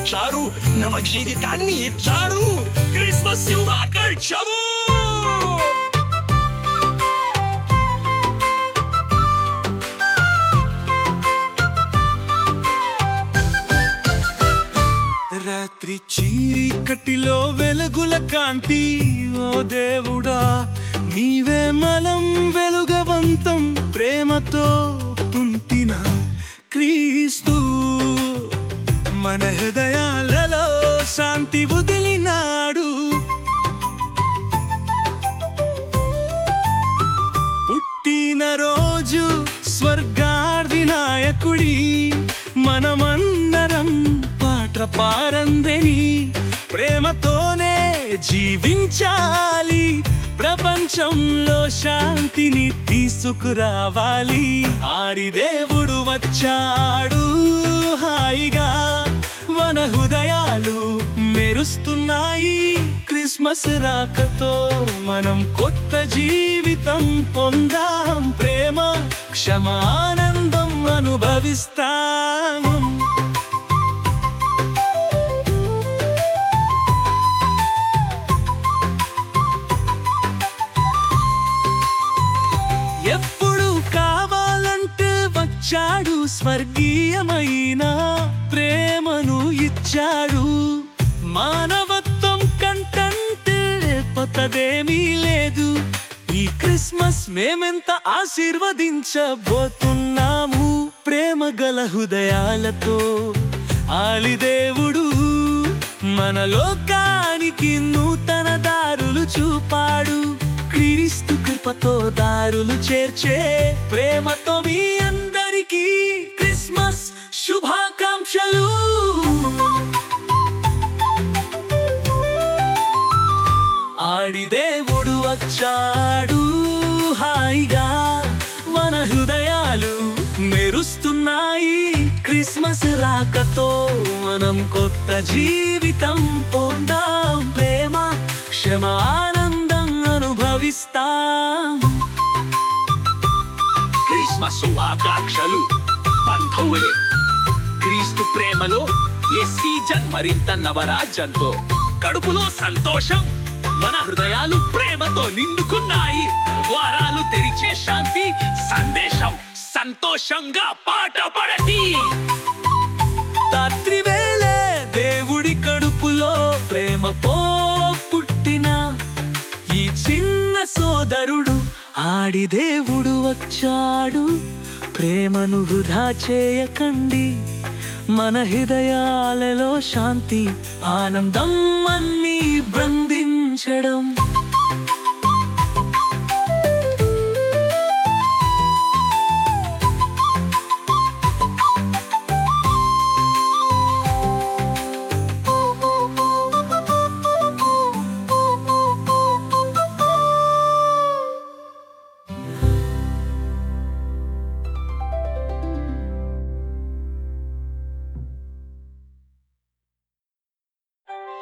వచ్చారు నవ జీవితాన్ని ఇచ్చారు క్రిస్మస్ శుభాకాంక్షలు రాత్రి చీకటిలో వెలుగుల కాంతి ఓ దేవుడా నీవే మలం వెలుగవంతం ప్రేమతో పుంటిన క్రీస్తు మన హృదయాలలో శాంతి వదిలినాడు పుట్టిన రోజు స్వర్గార్ది నాయకుడి మనమందరం పాట పారందని ప్రేమతోనే జీవించాలి ప్రపంచంలో శాంతిని తీసుకురావాలి ఆడి దేవుడు వచ్చాడు హాయిగా మన హృదయాలు మెరుస్తున్నాయి క్రిస్మస్ రాకతో మనం కొత్త జీవితం పొందాం ప్రేమ క్షమ ఆనందం అనుభవిస్తాం ఎప్పుడు కావాలంటే వచ్చాడు స్వర్గీయమైన ప్రేమను ఇచ్చాడు మానవత్వం కంటంటే కొత్తదేమీ లేదు ఈ క్రిస్మస్ మేమెంత ఆశీర్వదించబోతున్నాము ప్రేమ గల హృదయాలతో ఆలిదేవుడు మన లోకానికి నూతన దారులు చూపాడు క్రీస్తు కృపతో దారులు చేర్చే ప్రేమతో మీ అందరికీ క్రిస్మస్ శుభాకాంక్షలు ఆడి దేవుడు వచ్చాడు హాయిగా మన హృదయాలు మెరుస్తున్నాయి క్రిస్మస్ రాకతో మనం కొత్త జీవితం పొందాం ప్రేమ క్షమ ఆనందం అనుభవిస్తాం క్రిస్మస్ శుభాకాంక్షలు బంధువులే క్రీస్తు ప్రేమలో ఈ సీజన్ మరింత నవరాజ్యంతో కడుపులో సంతోషం మన హృదయాలు ప్రేమతో నిండుకున్నాయి ద్వారాలు తెరిచే శాంతి సందేశం సంతోషంగా పాట పడటి రాత్రి వేళే దేవుడి కడుపులో ప్రేమతో పుట్టిన ఈ చిన్న సోదరుడు ఆడి దేవుడు వచ్చాడు ప్రేమను వృధా చేయకండి మన హృదయాలలో శాంతి ఆనందం అన్ని బంధించడం